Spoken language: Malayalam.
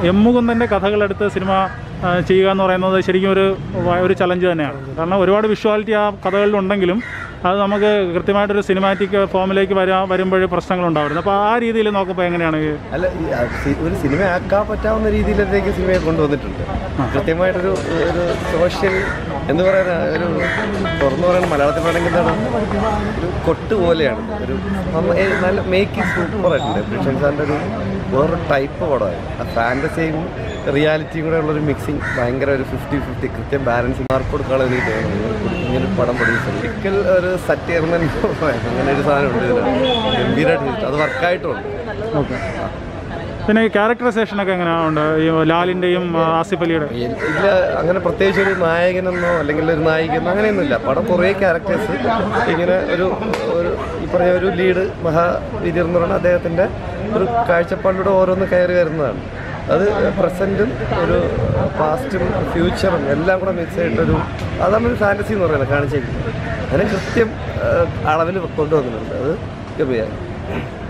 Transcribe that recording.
എം മുകുന്ദൻ്റെ കഥകളെടുത്ത് സിനിമ ആ, ചെയ്യുക എന്ന് പറയുന്നത് ശരിക്കും ഒരു വ- ഒരു ചലഞ്ച് തന്നെയാണ് കാരണം ഒരുപാട് വിഷ്വാലിറ്റി ആ കഥകളിലുണ്ടെങ്കിലും അത് നമുക്ക് കൃത്യമായിട്ടൊരു സിനിമാറ്റിക് ഫോമിലേക്ക് വരാ വരുമ്പോൾ പ്രശ്നങ്ങളുണ്ടാവുന്നത് അപ്പോൾ ആ രീതിയിൽ നോക്കുമ്പോൾ എങ്ങനെയാണ് ഈ അല്ല ഈ ആ സി- ഒരു സിനിമ ആക്കാൻ പറ്റാവുന്ന രീതിയിലേക്ക് സിനിമയെ കൊണ്ടുവന്നിട്ടുണ്ട് കൃത്യമായിട്ടൊരു ഒരു സോഷ്യൽ എന്ന് പറയുന്ന ഒരു തുറന്നു പറയുന്ന മലയാളത്തിൽ വേണമെങ്കിൽ എന്താണ് ഒരു കൊട്ട് പോലെയാണ് ഒരു നന്ന- ഏ, നല്ല മേക്കിംഗ് സൂപ്പർ ആയിട്ടുണ്ട് കൃഷ്ണൻ സാറിൻ്റെ ഒരു വേറൊരു ടൈപ്പ് പടമായിരുന്നു ആ ഫാൻറ്റസിയും റിയാലിറ്റിയും കൂടെ ഉള്ളൊരു മിക്സിങ് ഭയങ്കര ഒരു ഫിഫ്റ്റി ഫിഫ്റ്റി കൃത്യം ബാലൻസിങ് മാർക്ക് കൊടുക്കാനുള്ള എനിക്ക് തോന്നുന്നു ഇങ്ങനെ ഒരു പടം പ്രൊഡ്യൂസ് ഒരിക്കൽ ഒരു സത്യർമൻ അങ്ങനെ ഒരു സാധനം ഉണ്ട് ഇതിന് ഗംഭീരമായിട്ട് ചെയ്തിട്ട് അത് വർക്കായിട്ടുണ്ട് ഓക്കെ പിന്നെ ഈ ക്യാരക്ടറൈസേഷനൊക്കെ എങ്ങനെയാണ് ഈ ലാലിൻ്റെയും ആസിഫ് അലിയുടെ ഇല്ല അങ്ങനെ പ്രത്യേകിച്ച് ഒരു നായകനെന്നോ അല്ലെങ്കിൽ ഒരു നായികന്നോ അങ്ങനെയൊന്നുമില്ല പടം കുറേ ക്യാരക്ടേഴ്സ് ഇങ്ങനെ ഒരു ഒരു ഈ പറഞ്ഞ ഒരു ലീഡ് മഹാവിദ്യർ എന്ന് പറയുന്ന അദ്ദേഹത്തിൻ്റെ ഒരു കാഴ്ചപ്പാടിലൂടെ ഓരോന്ന് കയറി വരുന്നതാണ് അത് പ്രസൻറ്റും ഒരു പാസ്റ്റും ഫ്യൂച്ചറും എല്ലാം കൂടെ മിക്സ് ആയിട്ടൊരു അതാണ് ഒരു ഫാൻറ്റസി എന്ന് പറയുന്നത് കാണിച്ചേക്കുന്നത് അതിനെ കൃത്യം അളവിൽ കൊണ്ടുവന്നിട്ടുണ്ട് അത് ഗംഭീരം